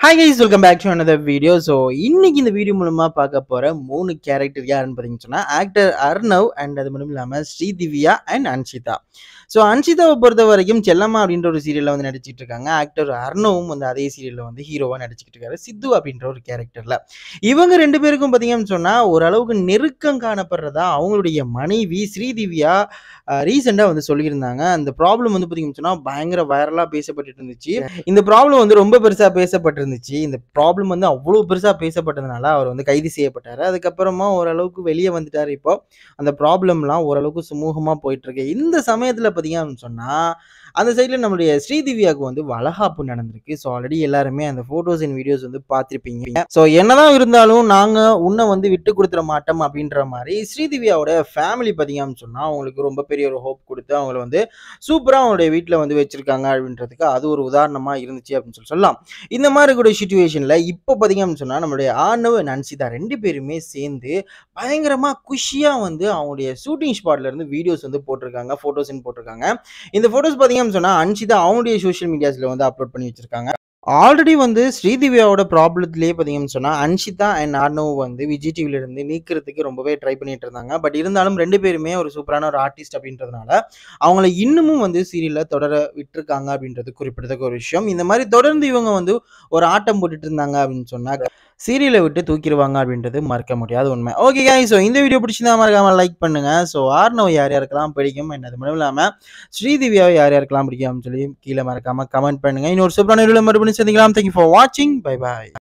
hi guys welcome back to another video so இன்னைக்கு இந்த video மூலமா பார்க்க போற மூணு கேரக்டர் யாருன்னு பார்த்தீங்கன்னு சொன்னா ஆக்டர் அர்ணவ் அண்ட் அது மட்டும் இல்லாம ஸ்ரீதிவ்யா அண்ட் அன்ஷிதா ஸோ அன்ஷிதாவை பொறுத்த வரைக்கும் செல்லம்மா அப்படின்ற ஒரு சீரியல்ல வந்து நடிச்சிட்டு இருக்காங்க ஆக்டர் அர்ணவும் வந்து அதே சீரியல்ல வந்து ஹீரோவா நடிச்சிட்டு இருக்காரு சித்து அப்படின்ற ஒரு கேரக்டர்ல இவங்க ரெண்டு பேருக்கும் பார்த்தீங்கன்னு சொன்னா ஓரளவுக்கு நெருக்கம் காணப்படுறதா அவங்களுடைய மனைவி ஸ்ரீதிவ்யா ரீசெண்டாக வந்து சொல்லியிருந்தாங்க அந்த ப்ராப்ளம் வந்து பார்த்தீங்கன்னு சொன்னா பயங்கர வைரலாக பேசப்பட்டுட்டு இருந்துச்சு இந்த ப்ராப்ளம் வந்து ரொம்ப பெருசாக பேசப்பட்டிருந்துச்சு இந்த ப்ராப்ளம் வந்து அவ்வளோ பெருசாக பேசப்பட்டதுனால அவர் வந்து கைது செய்யப்பட்டார் அதுக்கப்புறமா ஓரளவுக்கு வெளியே வந்துட்டார் இப்போ அந்த ப்ராப்ளம்லாம் ஓரளவுக்கு சுமூகமாக போயிட்டு இருக்கு இந்த சமயத்தில் பார்த்தீங்கன்னு சொன்னால் அந்த சைடில் நம்மளுடைய ஸ்ரீதிவ்யாவுக்கு வந்து வளகாப்பு நடந்திருக்கு ஸோ ஆல்ரெடி எல்லாருமே அந்த ஃபோட்டோஸ் அண்ட் வீடியோஸ் வந்து பார்த்துருப்பீங்க ஸோ என்னதான் இருந்தாலும் நாங்கள் உன்னை வந்து விட்டு கொடுத்துட மாட்டோம் அப்படின்ற மாதிரி ஸ்ரீதிவ்யாவோட ஃபேமிலி பார்த்தீங்கன்னு சொன்னால் அவங்களுக்கு ரொம்ப பெரிய ஒரு ஹோப் கொடுத்து அவங்கள வந்து சூப்பராக அவங்களுடைய வீட்டில் வந்து வச்சிருக்காங்க அப்படின்றதுக்கு அது ஒரு உதாரணமாக இருந்துச்சு அப்படின்னு சொல்லி சொல்லலாம் இந்த மாதிரி கூட சுச்சுவேஷனில் இப்போ பார்த்தீங்கன்னு சொன்னால் நம்மளுடைய ஆணவ நன்சிதா ரெண்டு பேருமே சேர்ந்து பயங்கரமாக குஷியாக வந்து அவங்களுடைய ஷூட்டிங் ஸ்பாட்ல இருந்து வீடியோஸ் வந்து போட்டிருக்காங்க ஃபோட்டோஸ்ன்னு போட்டிருக்காங்க இந்த ஃபோட்டோஸ் பார்த்தீங்கன்னு சொன்னால் அன்ஷிதா அவங்களுடைய சோஷியல் மீடியாஸில் வந்து அப்லோட் பண்ணி வச்சிருக்காங்க ஆல்ரெடி வந்து ஸ்ரீதிவ்யாவோட ப்ராப்ளத்திலே பார்த்தீங்கன்னு சொன்னால் அன்ஷிதா அண்ட் ஆர்னவ் வந்து விஜய் டிவில இருந்து நீக்கிறதுக்கு ரொம்பவே ட்ரை பண்ணிட்டு இருந்தாங்க பட் இருந்தாலும் ரெண்டு பேருமே ஒரு சூப்பரான ஒரு ஆர்டிஸ்ட் அப்படின்றதுனால அவங்கள இன்னமும் வந்து சீரியலில் தொடர விட்டுருக்காங்க அப்படின்றது குறிப்பிடத்தக்க ஒரு விஷயம் இந்த மாதிரி தொடர்ந்து இவங்க வந்து ஒரு ஆட்டம் போட்டுட்டு இருந்தாங்க அப்படின்னு சொன்னாங்க சீரியலை விட்டு தூக்கிடுவாங்க அப்படின்றது மறக்க முடியாத உண்மை ஓகே guys ஸோ இந்த வீடியோ பிடிச்சிருந்தா மறக்காம லைக் பண்ணுங்க ஸோ ஆர்னவ் யார் யாருக்கெல்லாம் பிடிக்கும் and அது மட்டும் இல்லாமல் ஸ்ரீதிவ்யாவை யார் யாருக்கெல்லாம் பிடிக்கும் அப்படின்னு சொல்லி கீழே மறக்காம கமெண்ட் பண்ணுங்க இன்னொரு சூப்பரான வீடியோ மறுபடியும் சந்திக்கலாம் தேங்க்யூ ஃபார் வாட்சிங் பை பாய்